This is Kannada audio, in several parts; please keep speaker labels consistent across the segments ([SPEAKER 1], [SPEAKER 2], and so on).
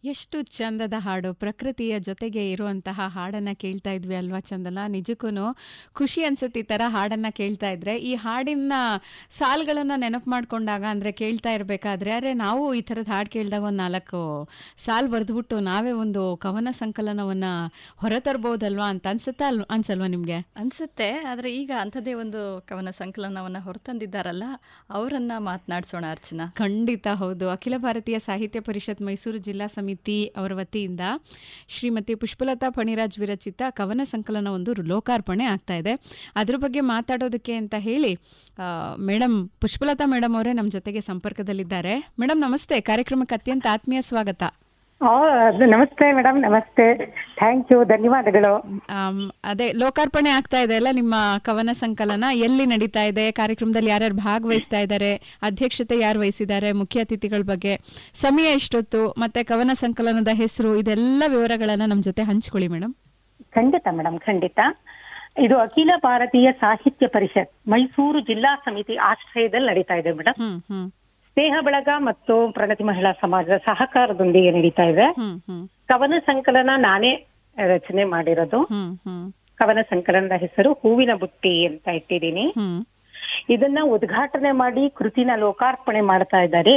[SPEAKER 1] ಎಷ್ಟು ಚಂದದ ಹಾಡು ಪ್ರಕೃತಿಯ ಜೊತೆಗೆ ಇರುವಂತಹ ಹಾಡನ್ನ ಕೇಳ್ತಾ ಇದ್ವಿ ಅಲ್ವಾ ಚಂದನ ನಿಜಕ್ಕೂ ಖುಷಿ ಅನ್ಸುತ್ತೆ ಈ ತರ ಹಾಡನ್ನ ಕೇಳ್ತಾ ಇದ್ರೆ ಈ ಹಾಡಿನ ಸಾಲ್ಗಳನ್ನ ನೆನಪು ಮಾಡ್ಕೊಂಡಾಗ ಅಂದ್ರೆ ಕೇಳ್ತಾ ಇರ್ಬೇಕಾದ್ರೆ ಅರೆ ನಾವು ಈ ತರದ ಹಾಡು ಕೇಳಿದಾಗ ಒಂದು ನಾಲ್ಕು ಸಾಲ್ ಬರೆದ್ಬಿಟ್ಟು ನಾವೇ ಒಂದು ಕವನ ಸಂಕಲನವನ್ನ ಹೊರತರ್ಬೋದಲ್ವಾ ಅಂತ ಅನ್ಸುತ್ತಾ ಅಲ್ ಅನ್ಸಲ್ವಾ ನಿಮ್ಗೆ
[SPEAKER 2] ಅನ್ಸುತ್ತೆ ಆದರೆ ಈಗ ಅಂಥದ್ದೇ ಒಂದು ಕವನ ಸಂಕಲನವನ್ನ ಹೊರತಂದಿದ್ದಾರಲ್ಲ ಅವರನ್ನ ಮಾತನಾಡಿಸೋಣ ಅರ್ಚನಾ
[SPEAKER 1] ಖಂಡಿತ ಹೌದು ಅಖಿಲ ಭಾರತೀಯ ಸಾಹಿತ್ಯ ಪರಿಷತ್ ಮೈಸೂರು ಜಿಲ್ಲಾ ಸಮಿತಿ ಅವರ ವತಿಯಿಂದ ಶ್ರೀಮತಿ ಪುಷ್ಪಲತಾ ಫಣಿರಾಜ್ ವಿರಚಿತ ಕವನ ಸಂಕಲನ ಒಂದು ಲೋಕಾರ್ಪಣೆ ಆಗ್ತಾ ಇದೆ ಅದ್ರ ಬಗ್ಗೆ ಮಾತಾಡೋದಕ್ಕೆ ಅಂತ ಹೇಳಿ ಮೇಡಮ್ ಪುಷ್ಪಲತಾ ಮೇಡಮ್ ಅವರೇ ನಮ್ಮ ಜೊತೆಗೆ ಸಂಪರ್ಕದಲ್ಲಿದ್ದಾರೆ ಮೇಡಮ್ ನಮಸ್ತೆ ಕಾರ್ಯಕ್ರಮಕ್ಕೆ ಅತ್ಯಂತ ಆತ್ಮೀಯ ಸ್ವಾಗತ
[SPEAKER 3] ಆ, ಅದು ನಮಸ್ತೆ ಮೇಡಮ್ ನಮಸ್ತೆ ಥ್ಯಾಂಕ್ ಯು ಧನ್ಯವಾದಗಳು
[SPEAKER 1] ಆಮ್, ಅದೇ ಲೋಕಾರ್ಪಣೆ ಆಗ್ತಾ ಇದೆ ಅಲ್ಲ ನಿಮ್ಮ ಕವನ ಸಂಕಲನ ಎಲ್ಲಿ ನಡೀತಾ ಇದೆ ಕಾರ್ಯಕ್ರಮದಲ್ಲಿ ಯಾರ್ಯಾರು ಭಾಗವಹಿಸ್ತಾ ಇದ್ದಾರೆ ಅಧ್ಯಕ್ಷತೆ ಯಾರು ವಹಿಸಿದ್ದಾರೆ ಮುಖ್ಯ ಅತಿಥಿಗಳ ಬಗ್ಗೆ ಸಮಯ ಎಷ್ಟೊತ್ತು ಮತ್ತೆ ಕವನ ಸಂಕಲನದ ಹೆಸರು ಇದೆಲ್ಲ ವಿವರಗಳನ್ನ ನಮ್ಮ ಜೊತೆ ಹಂಚ್ಕೊಳ್ಳಿ ಮೇಡಮ್
[SPEAKER 3] ಖಂಡಿತ ಮೇಡಮ್ ಖಂಡಿತ ಇದು ಅಖಿಲ ಭಾರತೀಯ ಸಾಹಿತ್ಯ ಪರಿಷತ್ ಮೈಸೂರು ಜಿಲ್ಲಾ ಸಮಿತಿ ಆಶ್ರಯದಲ್ಲಿ ನಡೀತಾ ಇದೆ ಮೇಡಮ್
[SPEAKER 1] ಹ್ಮ್ ಹ್ಮ್
[SPEAKER 3] ಸ್ನೇಹ ಬಳಗ ಮತ್ತು ಪ್ರಗತಿ ಮಹಿಳಾ ಸಮಾಜದ ಸಹಕಾರದೊಂದಿಗೆ ನಡೀತಾ ಇದೆ
[SPEAKER 1] ಹ್ಮ್ ಹ್ಮ್
[SPEAKER 3] ಕವನ ಸಂಕಲನ ನಾನೇ ರಚನೆ ಮಾಡಿರೋದು
[SPEAKER 1] ಹ್ಮ್ ಹ್ಮ್
[SPEAKER 3] ಕವನ ಸಂಕಲನದ ಹೆಸರು ಹೂವಿನ ಬುಟ್ಟಿ ಅಂತ ಇಟ್ಟಿದ್ದೀನಿ
[SPEAKER 1] ಹ್ಮ್
[SPEAKER 3] ಇದನ್ನ ಉದ್ಘಾಟನೆ ಮಾಡಿ ಕೃತಿನ ಲೋಕಾರ್ಪಣೆ ಮಾಡ್ತಾ ಇದ್ದಾರೆ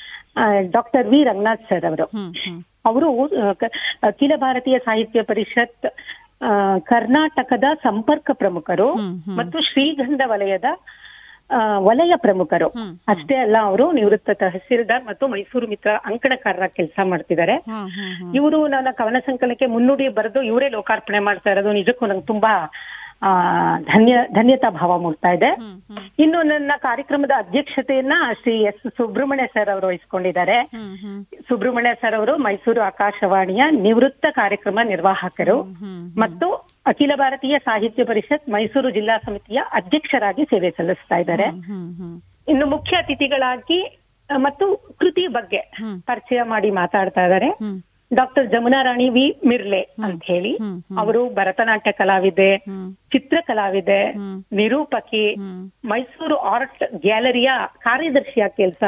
[SPEAKER 3] ಡಾಕ್ಟರ್ ವಿ ರಂಗನಾಥ್ ಸರ್ ಅವರು
[SPEAKER 1] ಹ್ಮ್ ಹ್ಮ್
[SPEAKER 3] ಅವರು ಆ, ಕ- ಅಖಿಲ ಭಾರತೀಯ ಸಾಹಿತ್ಯ ಪರಿಷತ್ ಆ, ಕರ್ನಾಟಕದ ಸಂಪರ್ಕ ಪ್ರಮುಖರು
[SPEAKER 1] ಹ್ಮ್, ಹ್ಮ್.
[SPEAKER 3] ಮತ್ತು ಶ್ರೀಗಂಧ ವಲಯದ ಆ, ವಲಯ ಪ್ರಮುಖರು
[SPEAKER 1] ಹ್ಮ್,
[SPEAKER 3] ಅಷ್ಟೇ ಅಲ್ಲ ಅವರು ನಿವೃತ್ತ ತಹಸೀಲ್ದಾರ್ ಮತ್ತು ಮೈಸೂರು ಮಿತ್ರ ಅಂಕಣಕಾರರ ಕೆಲಸ ಮಾಡ್ತಿದ್ದಾರೆ
[SPEAKER 1] ಹ್ಮ್ ಹ್ಮ್ ಹ್ಮ್
[SPEAKER 3] ಇವರು ನನ್ನ ಕವನ ಸಂಕಲನಕ್ಕೆ ಮುನ್ನುಡಿ ಬರೆದು ಇವರೇ ಲೋಕಾರ್ಪಣೆ ಮಾಡ್ತಾ ಇರೋದು ನಿಜಕ್ಕೂ ನಂಗೆ ತುಂಬಾ ಆ ಧನ್ಯ ಧನ್ಯತಾ ಭಾವ ಮೂಡ್ತಾ ಇದೆ
[SPEAKER 1] ಹ್ಮ್ ಹ್ಮ್
[SPEAKER 3] ಇನ್ನು ನನ್ನ ಕಾರ್ಯಕ್ರಮದ ಅಧ್ಯಕ್ಷತೆಯನ್ನ ಶ್ರೀ ಎಸ್ ಸುಬ್ರಹ್ಮಣ್ಯ ಸರ್ ಅವರು ವಹಿಸಿಕೊಂಡಿದ್ದಾರೆ
[SPEAKER 1] ಹ್ಮ್ ಹ್ಮ್
[SPEAKER 3] ಸುಬ್ರಹ್ಮಣ್ಯ ಸರ್ ಅವರು ಮೈಸೂರು ಆಕಾಶವಾಣಿಯ ನಿವೃತ್ತ ಕಾರ್ಯಕ್ರಮ ನಿರ್ವಾಹಕರು
[SPEAKER 1] ಹ್ಮ್
[SPEAKER 3] ಮತ್ತು ಅಖಿಲ ಭಾರತೀಯ ಸಾಹಿತ್ಯ ಪರಿಷತ್ ಮೈಸೂರು ಜಿಲ್ಲಾ ಸಮಿತಿಯ ಅಧ್ಯಕ್ಷರಾಗಿ ಸೇವೆ ಸಲ್ಲಿಸ್ತಾ ಇದ್ದಾರೆ
[SPEAKER 1] ಹ್ಮ್ ಹ್ಮ್
[SPEAKER 3] ಇನ್ನು ಮುಖ್ಯ ಅತಿಥಿಗಳಾಗಿ ಅ, ಮತ್ತು ಕೃತಿ ಬಗ್ಗೆ
[SPEAKER 1] ಹ್ಮ್.
[SPEAKER 3] ಪರಿಚಯ ಮಾಡಿ ಮಾತಾಡ್ತಾ ಇದ್ದಾರೆ
[SPEAKER 1] ಹ್ಮ್
[SPEAKER 3] ಡಾಕ್ಟರ್ ಜಮುನಾ ರಾಣಿ ವಿ ಮಿರ್ಲೆ ಅಂತ ಹೇಳಿ
[SPEAKER 1] ಹ್ಮ್, ಹ್ಮ್.
[SPEAKER 3] ಅವರು ಭರತನಾಟ್ಯ ಕಲಾವಿದೆ
[SPEAKER 1] ಹ್ಮ್
[SPEAKER 3] ಚಿತ್ರ ಕಲಾವಿದೆ
[SPEAKER 1] ಹ್ಮ್.
[SPEAKER 3] ನಿರೂಪಕಿ
[SPEAKER 1] ಹ್ಮ್
[SPEAKER 3] ಮೈಸೂರು ಆರ್ಟ್ ಗ್ಯಾಲರಿಯ ಕಾರ್ಯದರ್ಶಿಯ ಕೆಲಸ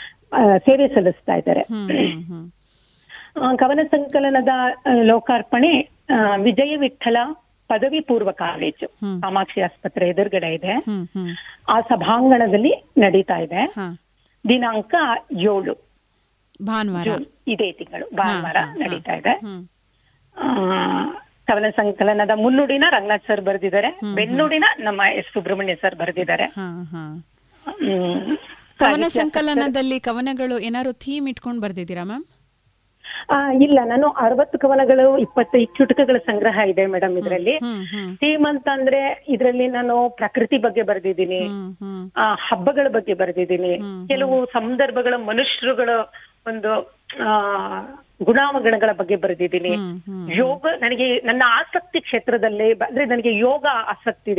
[SPEAKER 3] ಸೇವೆ ಸಲ್ಲಿಸ್ತಾ ಇದ್ದಾರೆ
[SPEAKER 1] ಹ್ಮ್ ಹ್ಮ್ ಹ್ಮ್
[SPEAKER 3] ಆ, ಕವನ ಸಂಕಲನದ ಆ, ಲೋಕಾರ್ಪಣೆ ಆ, ವಿಜಯ ವಿಠಲ ಪದವಿ ಪೂರ್ವ ಕಾಲೇಜು
[SPEAKER 1] ಹ್ಮ್.
[SPEAKER 3] ಕಾಮಾಕ್ಷಿ ಆಸ್ಪತ್ರೆ ಎದುರುಗಡೆ ಇದೆ
[SPEAKER 1] ಹ್ಮ್ ಹ್ಮ್
[SPEAKER 3] ಆ ಸಭಾಂಗಣದಲ್ಲಿ ನಡೀತಾ ಇದೆ
[SPEAKER 1] ಹಾ
[SPEAKER 3] ದಿನಾಂಕ ಏಳು
[SPEAKER 1] ಭಾನುವಾರ
[SPEAKER 3] ಜೂನ್ ಇದೇ ತಿಂಗಳು ಭಾನುವಾರ
[SPEAKER 1] ಹಾ, ಹಾ,
[SPEAKER 3] ನಡೀತಾ ಇದೆ
[SPEAKER 1] ಹ್ಮ್
[SPEAKER 3] ಆ, ಕವನ ಸಂಕಲನದ ಮುನ್ನುಡಿನ ರಂಗನಾಥ್ ಸರ್ ಬರೆದಿದ್ದಾರೆ
[SPEAKER 1] ಹ್ಮ್,
[SPEAKER 3] ಬೆನ್ನುಡಿನ ನಮ್ಮ ಎಸ್ ಸುಬ್ರಹ್ಮಣ್ಯ ಸರ್ ಬರೆದಿದ್ದಾರೆ
[SPEAKER 1] ಹಾ ಹಾ
[SPEAKER 3] ಹ್ಮ್.
[SPEAKER 1] ಕವನ
[SPEAKER 3] ಸಾಹಿತ್ಯ
[SPEAKER 1] ಸಂಕಲನದಲ್ಲಿ ಕವನಗಳು ಏನಾದ್ರು ಥೀಮ್ ಇಟ್ಕೊಂಡು ಬರ್ದಿದ್ದೀರಾ ಮ್ಯಾಮ್
[SPEAKER 3] ಆ, ಇಲ್ಲ ನಾನು ಅರವತ್ತು ಕವನಗಳು ಇಪ್ಪತ್ತೈದು ಚುಟುಕಗಳ ಸಂಗ್ರಹ ಇದೆ ಮೇಡಮ್ ಇದರಲ್ಲಿ
[SPEAKER 1] ಹ್ಮ್ ಹ್ಮ್
[SPEAKER 3] ಥೀಮ್ ಅಂತ ಅಂದ್ರೆ ಇದರಲ್ಲಿ ನಾನು ಪ್ರಕೃತಿ ಬಗ್ಗೆ ಬರೆದಿದ್ದೀನಿ
[SPEAKER 1] ಹ್ಮ್ ಹ್ಮ್
[SPEAKER 3] ಆ ಹಬ್ಬಗಳ ಬಗ್ಗೆ ಬರೆದಿದ್ದೀನಿ
[SPEAKER 1] ಹ್ಮ್,
[SPEAKER 3] ಕೆಲವು ಸಂದರ್ಭಗಳ ಮನುಷ್ಯರುಗಳ ಒಂದು ಆ ಗುಣಾವಗುಣಗಳ ಬಗ್ಗೆ ಬರೆದಿದ್ದೀನಿ
[SPEAKER 1] ಹ್ಮ್ ಹ್ಮ್
[SPEAKER 3] ಯೋಗ ನನಗೆ ನನ್ನ ಆಸಕ್ತಿ ಕ್ಷೇತ್ರದಲ್ಲಿ ಬ- ಅಂದ್ರೆ ನನಗೆ ಯೋಗ ಆಸಕ್ತಿ ಇದೆ